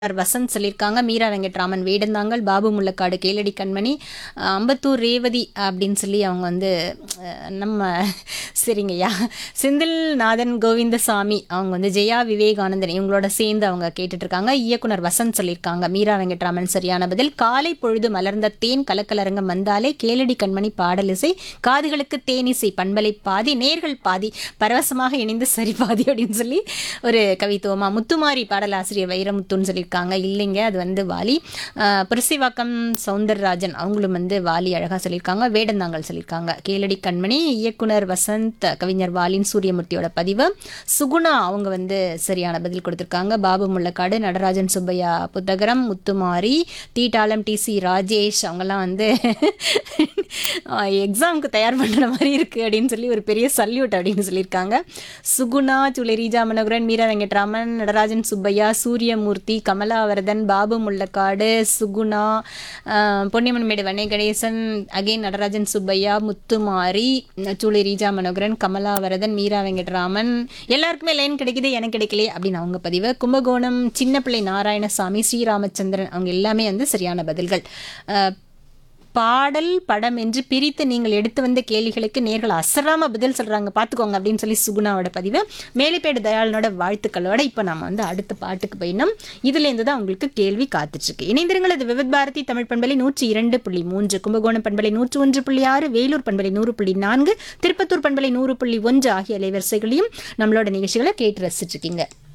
R Vasanth சொல்லியிருக்காங்க மீரா வெங்கட்ராமன் வேடந்தாங்கல் பாபு முள்ளக்காடு கேளடி கண்மணி அஹ், அம்பத்தூர் ரேவதி அப்படின்னு சொல்லி அவங்க வந்து அஹ், நம்ம சரிங்கய்யா செந்தில்நாதன் கோவிந்தசாமி அவங்க வந்து ஜெயா விவேகானந்தன் இவங்களோட சேர்ந்து அவங்க கேட்டுட்டு இருக்காங்க இயக்குனர் வசந்த் சொல்லியிருக்காங்க மீரா வெங்கட்ராமன் சரியான பதில் காலை பொழுது மலர்ந்த தேன் கலக்கலரங்கம் வந்தாலே கேளடி கண்மணி பாடலிசை காதுகளுக்கு தேனிசை பண்பலை பாதி நேர்கள் பாதி பரவசமாக இணைந்து சரி பாதி அப்படின்னு சொல்லி ஒரு கவித்துவமா முத்துமாரி பாடலாசிரியர் வைரமுத்துன்னு சொல்லியிருக்காங்க இல்லைங்க அது வந்து வாலி ஆஹ் புரசிவாக்கம் சவுந்தரராஜன் அவங்களும் வந்து வாலி அழகா சொல்லியிருக்காங்க வேடந்தாங்கல் சொல்லியிருக்காங்க கேளடி கண்மணி இயக்குனர் வசந்த் கவிஞர் வாலின் சூரியமூர்த்தியோட பதிவு சுகுணா அவங்க வந்து சரியான பதில் கொடுத்திருக்காங்க பாபு முள்ளக்காடு நடராஜன் சுப்பையா புத்தகரம் முத்துமாரி தீட்டாளம் டி சி ராஜேஷ் அவங்கெல்லாம் வந்து எக்ஸாமுக்கு தயார் பண்ணுற மாதிரி இருக்குது அப்படின்னு சொல்லி ஒரு பெரிய சல்யூட் அப்படின்னு சொல்லியிருக்காங்க சுகுணா சுளரிஜா மனோகரன் மீரா வெங்கட்ராமன் நடராஜன் சுப்பையா சூரியமூர்த்தி கமலாவரதன் பாபு முள்ளக்காடு சுகுணா ஆஹ், பொன்னியம்மன்மேடு வனே கணேசன் அகைன் நடராஜன் சுப்பையா முத்துமாரி சூளை ரீஜா மனோகரன் கமலாவரதன் மீரா வெங்கட்ராமன் எல்லாருக்குமே லைன் கிடைக்குது எனக்கு கிடைக்கலையே அப்படின்னு அவங்க பதிவு கும்பகோணம் சின்ன பிள்ளை நாராயணசாமி ஸ்ரீராமச்சந்திரன் அவங்க எல்லாமே வந்து சரியான பதில்கள் ஆஹ், பாடல் படம் என்று பிரித்து நீங்கள் எடுத்து வந்த கேள்விகளுக்கு நேர்கள் அசராம பதில் சொல்றாங்க பார்த்துக்கோங்க அப்படின்னு சொல்லி சுகுணாவோட பதிவு மேலிப்பேடு தயாளனோட வாழ்த்துக்களோட இப்போ நம்ம வந்து அடுத்த பாட்டுக்கு போயினோம் இதுலேருந்து தான் உங்களுக்கு கேள்வி காத்துட்ருக்கு இணைந்திருங்கள் இது விவித் பாரதி தமிழ் பண்பலை நூற்றி இரண்டு புள்ளி மூன்று கும்பகோணம் பண்பலை நூற்று ஒன்று புள்ளி ஆறு வேலூர் பண்பலை நூறு புள்ளி நான்கு திருப்பத்தூர் பண்பலை நூறு புள்ளி ஒன்று ஆகிய அலைவரிசைகளையும் நம்மளோட நிகழ்ச்சிகளை கேட்டு ரசிச்சிட்டு இருக்கீங்க